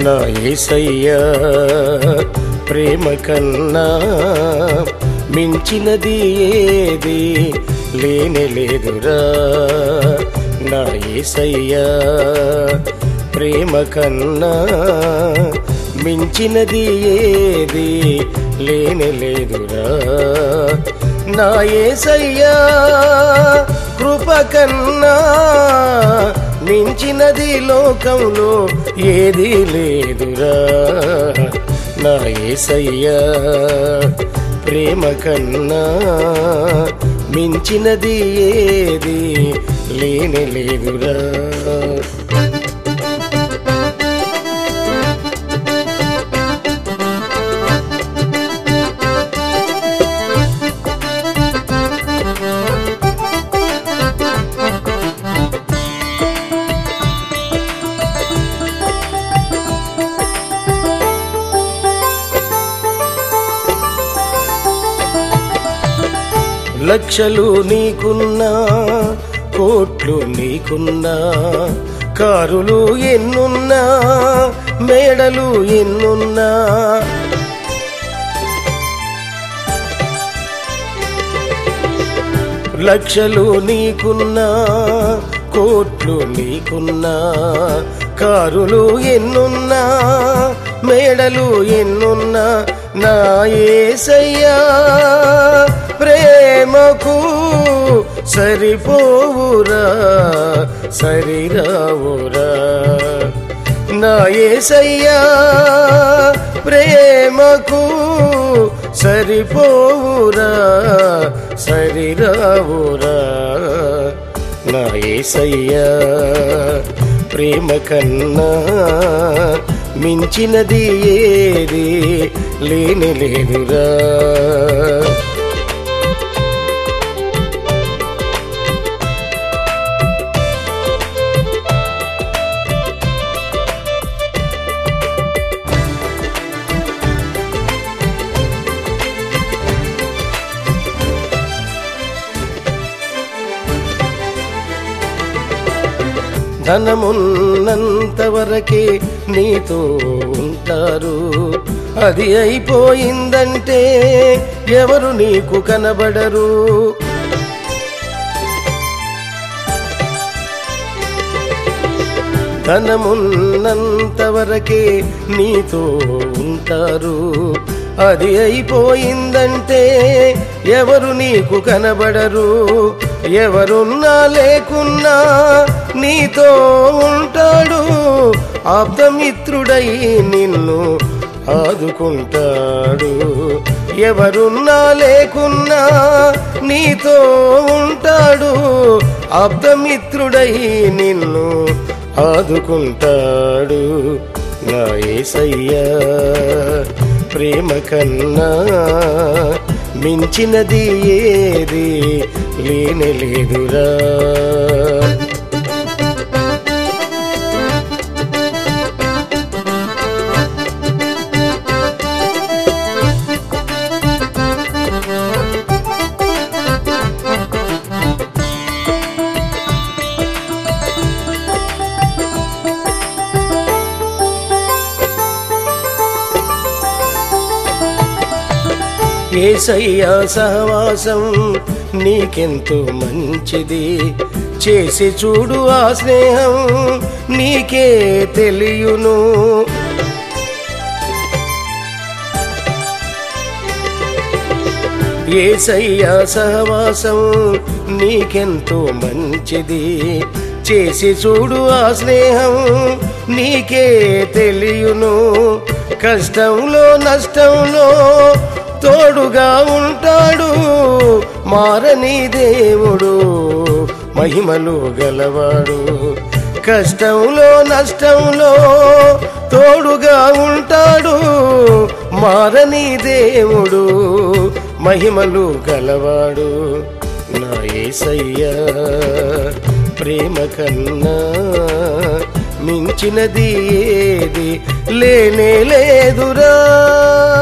నా ఏసయ్యా ప్రేమ కన్నా మించినది ఏది లేనే లేదురా నా ఏసయ్యా ప్రేమ కన్నా మించినది ఏది లేనే లేదురా నా ఏసయ్యా కృప కన్నా మించినది లోకంలో ఏది లేదురా నా ఏసయ్యా ప్రేమ కన్నా మించినది ఏది లేనే లేదురా లక్షలు నీకున్నా కోట్లు నీకున్నా కారులు ఎన్నున్నా మేడలు ఎన్నున్నా లక్షలు నీకున్నా కోట్లు నీకున్నా కారులు ఎన్నున్నా మేడలు ఎన్నున్నా నా ఏసయ్యా ప్రేమకు సరిపోవురా సరిరావురా నా ఏసయ్యా ప్రేమకు సరిపోవురా సరిరావురా నా ఏసయ్యా ప్రేమ కన్నా మించినది ఏది లేని లేదురా ధనమున్నంత వరకే నీతో ఉంటారు అది అయిపోయిందంటే ఎవరు నీకు కనబడరు ధనమున్నంత వరకే నీతో ఉంటారు అది అయిపోయిందంటే ఎవరు నీకు కనబడరు ఎవరున్నా లేకున్నా నీతో ఉంటాడు ఆప్తమిత్రుడై నిన్ను ఆదుకుంటాడు ఎవరున్నా లేకున్నా నీతో ఉంటాడు ఆప్తమిత్రుడై నిన్ను ఆదుకుంటాడు నా ఏసయ్యా ప్రేమ కన్నా మించినది ఏది లేని లేదురా ఏసయ్యా సహవాసం నీకెంతో మంచిది చేసి చూడు ఆ స్నేహం నీకే తెలియును ఏసయ్యా సహవాసం నీకెంతో మంచిది చేసి చూడు ఆ స్నేహం నీకే తెలియును కష్టంలో నష్టంలో తోడుగా ఉంటాడు మారని దేవుడు మహిమలు గలవాడు కష్టంలో నష్టంలో తోడుగా ఉంటాడు మారని దేవుడు మహిమలు గలవాడు నా ఏసయ్యా ప్రేమ కన్నా మించినది ఏది లేనే లేదురా